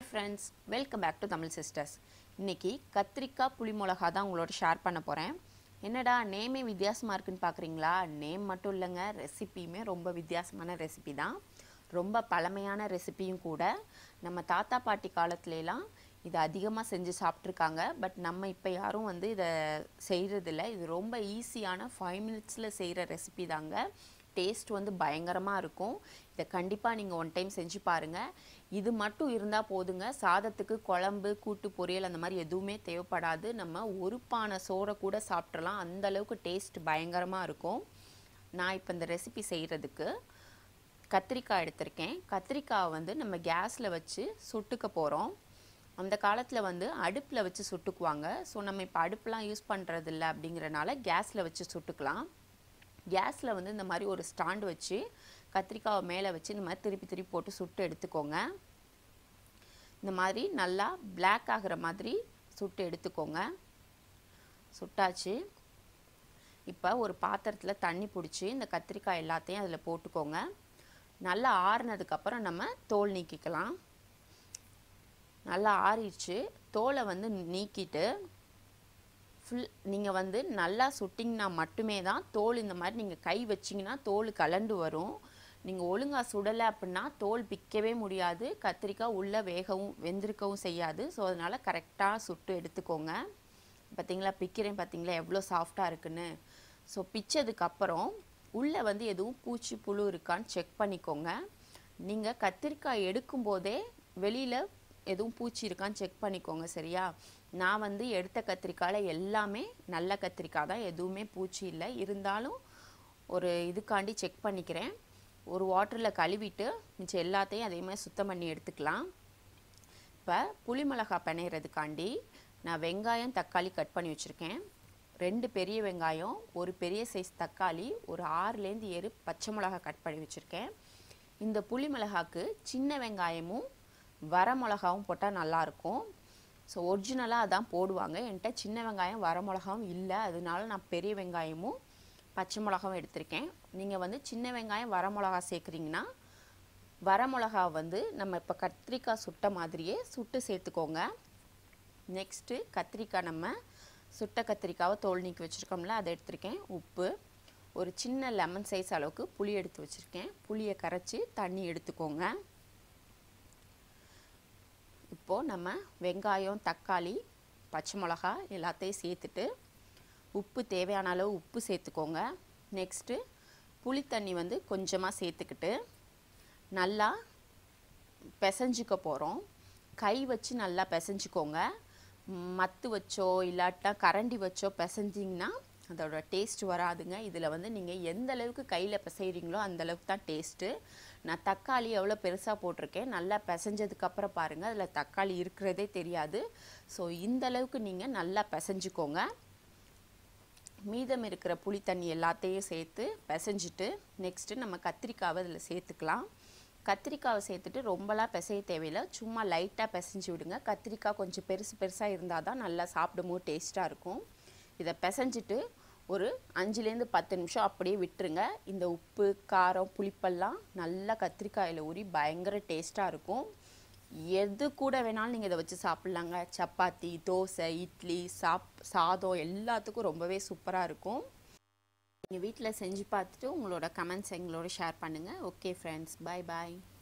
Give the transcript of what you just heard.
friends welcome back to Tamil sisters இன்னைக்கு கத்திரிக்காய் புளி மிளகா தான் உங்களோட ஷேர் பண்ண போகிறேன் என்னடா நேமே வித்தியாசமாக இருக்குன்னு பார்க்குறீங்களா நேம் மட்டும் இல்லைங்க ரெசிபியுமே ரொம்ப வித்தியாசமான ரெசிபி தான் ரொம்ப பழமையான ரெசிபியும் கூட நம்ம தாத்தா பாட்டி காலத்துலலாம் இதை அதிகமாக செஞ்சு சாப்பிட்ருக்காங்க பட் நம்ம இப்போ யாரும் வந்து இதை செய்கிறதில்ல இது ரொம்ப ஈஸியான ஃபைவ் மினிட்ஸில் செய்கிற ரெசிபி தாங்க டேஸ்ட் வந்து பயங்கரமாக இருக்கும் இதை கண்டிப்பாக நீங்கள் ஒன் டைம் செஞ்சு பாருங்கள் இது மட்டும் இருந்தால் போதுங்க சாதத்துக்கு குழம்பு கூட்டு பொரியல் அந்த மாதிரி எதுவுமே தேவைப்படாது நம்ம ஒரு பானை சோறை கூட சாப்பிட்றலாம் அந்த அளவுக்கு டேஸ்ட் பயங்கரமாக இருக்கும் நான் இப்போ இந்த ரெசிபி செய்கிறதுக்கு கத்திரிக்காய் எடுத்திருக்கேன் கத்திரிக்காய் வந்து நம்ம கேஸில் வச்சு சுட்டுக்க போகிறோம் அந்த காலத்தில் வந்து அடுப்பில் வச்சு சுட்டுக்குவாங்க ஸோ நம்ம இப்போ அடுப்புலாம் யூஸ் பண்ணுறதில்ல அப்படிங்கிறனால கேஸில் வச்சு சுட்டுக்கலாம் கேஸில் வந்து இந்த மாதிரி ஒரு ஸ்டாண்டு வச்சு கத்திரிக்காவை மேலே வச்சு இந்த மாதிரி திருப்பி திருப்பி போட்டு சுட்டு எடுத்துக்கோங்க இந்த மாதிரி நல்லா பிளாக் ஆகிற மாதிரி சுட்டு எடுத்துக்கோங்க சுட்டாச்சு இப்போ ஒரு பாத்திரத்தில் தண்ணி பிடிச்சி இந்த கத்திரிக்காய் எல்லாத்தையும் அதில் போட்டுக்கோங்க நல்லா ஆறுனதுக்கப்புறம் நம்ம தோல் நீக்கிக்கலாம் நல்லா ஆறிடுச்சு தோலை வந்து நீக்கிட்டு ஃபுல் நீங்கள் வந்து நல்லா சுட்டிங்கன்னா மட்டுமே தான் தோல் இந்த மாதிரி நீங்கள் கை வச்சிங்கன்னா தோல் கலண்டு வரும் நீங்கள் ஒழுங்காக சுடலை அப்படின்னா தோல் பிக்கவே முடியாது கத்திரிக்காய் உள்ளே வேகவும் வெந்திருக்கவும் செய்யாது ஸோ அதனால் கரெக்டாக சுட்டு எடுத்துக்கோங்க பார்த்தீங்களா பிக்கிறேன் பார்த்தீங்களா எவ்வளோ சாஃப்டாக இருக்குன்னு ஸோ பிச்சதுக்கப்புறம் உள்ளே வந்து எதுவும் பூச்சி புழு இருக்கான்னு செக் பண்ணிக்கோங்க நீங்கள் கத்திரிக்காய் எடுக்கும்போதே வெளியில் எதுவும் பூச்சி இருக்கான்னு செக் பண்ணிக்கோங்க சரியா நான் வந்து எடுத்த கத்திரிக்காயில் எல்லாமே நல்ல கத்திரிக்காய் தான் எதுவுமே பூச்சி இல்லை இருந்தாலும் ஒரு இதுக்காண்டி செக் பண்ணிக்கிறேன் ஒரு வாட்டரில் கழுவிட்டு மிச்சம் எல்லாத்தையும் அதே மாதிரி சுத்தம் பண்ணி எடுத்துக்கலாம் இப்போ புளி மிளகா பிணையிறதுக்காண்டி நான் வெங்காயம் தக்காளி கட் பண்ணி வச்சுருக்கேன் ரெண்டு பெரிய வெங்காயம் ஒரு பெரிய சைஸ் தக்காளி ஒரு ஆறுலேருந்து ஏழு பச்சை மிளகா கட் பண்ணி வச்சுருக்கேன் இந்த புளி மிளகாக்கு சின்ன வெங்காயமும் வர மிளகாவும் போட்டால் நல்லாயிருக்கும் ஸோ ஒரிஜினலாக அதான் போடுவாங்க என்கிட்ட சின்ன வெங்காயம் வர மிளகாவும் இல்லை அதனால நான் பெரிய வெங்காயமும் பச்சை மிளகாவும் எடுத்திருக்கேன் நீங்கள் வந்து சின்ன வெங்காயம் வர மிளகா சேர்க்குறீங்கன்னா வர மிளகா வந்து நம்ம இப்போ கத்திரிக்காய் சுட்ட மாதிரியே சுட்டு சேர்த்துக்கோங்க நெக்ஸ்ட்டு கத்திரிக்காய் நம்ம சுட்ட கத்திரிக்காவை தோல் நீக்கி வச்சுருக்கோம்ல அதை எடுத்திருக்கேன் உப்பு ஒரு சின்ன லெமன் சைஸ் அளவுக்கு புளி எடுத்து வச்சுருக்கேன் புளியை கரைச்சி தண்ணி எடுத்துக்கோங்க இப்போது நம்ம வெங்காயம் தக்காளி பச்சை மிளகா எல்லாத்தையும் சேர்த்துட்டு உப்பு தேவையான அளவு உப்பு சேர்த்துக்கோங்க நெக்ஸ்ட்டு புளி தண்ணி வந்து கொஞ்சமாக சேர்த்துக்கிட்டு நல்லா பிசைஞ்சிக்க போகிறோம் கை வச்சு நல்லா பிசைஞ்சிக்கோங்க மத்து வச்சோ இல்லாட்டா கரண்டி வச்சோ பிசைஞ்சிங்கன்னா அதோட டேஸ்ட் வராதுங்க இதில் வந்து நீங்கள் எந்த அளவுக்கு கையில் பிசைகிறீங்களோ அந்த அளவுக்கு தான் டேஸ்ட்டு நான் தக்காளி எவ்வளோ பெருசாக போட்டிருக்கேன் நல்லா பிசைஞ்சதுக்கப்புறம் பாருங்கள் அதில் தக்காளி இருக்கிறதே தெரியாது ஸோ இந்த அளவுக்கு நீங்கள் நல்லா பிசைஞ்சுக்கோங்க மீதம் இருக்கிற புளி தண்ணி எல்லாத்தையும் சேர்த்து பிசைஞ்சிட்டு நெக்ஸ்ட்டு நம்ம கத்திரிக்காவை அதில் சேர்த்துக்கலாம் கத்திரிக்காவை சேர்த்துட்டு ரொம்பலாம் பிசைய தேவையில்லை சும்மா லைட்டாக பிசைஞ்சு விடுங்க கத்திரிக்காய் கொஞ்சம் பெருசு பெருசாக இருந்தால் தான் நல்லா சாப்பிடும்போது டேஸ்ட்டாக இருக்கும் இதை பிசைஞ்சிட்டு ஒரு அஞ்சுலேருந்து பத்து நிமிஷம் அப்படியே விட்டுருங்க இந்த உப்பு காரம் புளிப்பெல்லாம் நல்லா கத்திரிக்காயில் ஊறி பயங்கர டேஸ்ட்டாக இருக்கும் எது கூட வேணாலும் நீங்கள் இதை வச்சு சாப்பிட்லாங்க சப்பாத்தி தோசை இட்லி சாப் சாதம் எல்லாத்துக்கும் ரொம்பவே சூப்பராக இருக்கும் நீங்கள் வீட்டில் செஞ்சு பார்த்துட்டு உங்களோட கமெண்ட்ஸ் எங்களோட ஷேர் பண்ணுங்கள் ஓகே ஃப்ரெண்ட்ஸ் பாய் பாய்